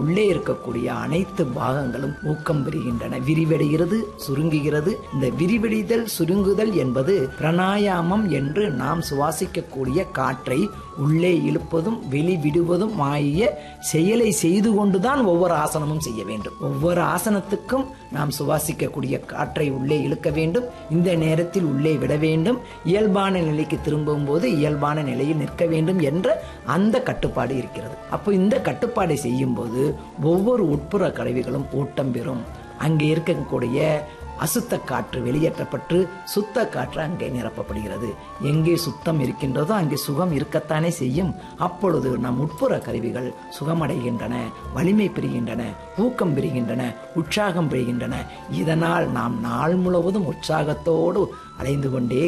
உள்ளே இருக்கக்கூடிய அனைத்து பாகங்களும் ஊக்கம் பெறுகின்றன விரிவடைகிறது சுருங்குகிறது இந்த விரிவடைதல் சுருங்குதல் என்பது பிராணாயாமம் என்று நாம் சுவாசிக்கக்கூடிய காற்றை உள்ளே இழுப்பதும் வெளிவிடுவதும் ஆகிய செயலை செய்து கொண்டுதான் ஒவ்வொரு ஆசனமும் செய்ய வேண்டும் ஒவ்வொரு ஆசனத்துக்கும் நாம் சுவாசிக்கக்கூடிய காற்றை உள்ளே இழுக்க வேண்டும் இந்த நேரத்தில் உள்ளே விட வேண்டும் இயல்பான நிலைக்கு திரும்பும் போது இயல்பான நிலையில் நிற்க வேண்டும் என்ற அந்த கட்டுப்பாடு இருக்கிறது அப்போ இந்த கட்டுப்பாடை செய்யும் போது ஒவ்வொரு உட்புற கருவிகளும் ஊட்டம் பெறும் அங்கே இருக்கக்கூடிய அசுத்த காற்று வெளியேற்றப்பட்டு சுத்த காற்று அங்கே நிரப்பப்படுகிறது எங்கே சுத்தம் இருக்கின்றதோ அங்கே சுகம் இருக்கத்தானே செய்யும் அப்பொழுது நம் உட்புற கருவிகள் சுகமடைகின்றன வலிமை பெறுகின்றன ஊக்கம் பெறுகின்றன உற்சாகம் பெறுகின்றன இதனால் நாம் நாள் முழுவதும் உற்சாகத்தோடு அலைந்து கொண்டே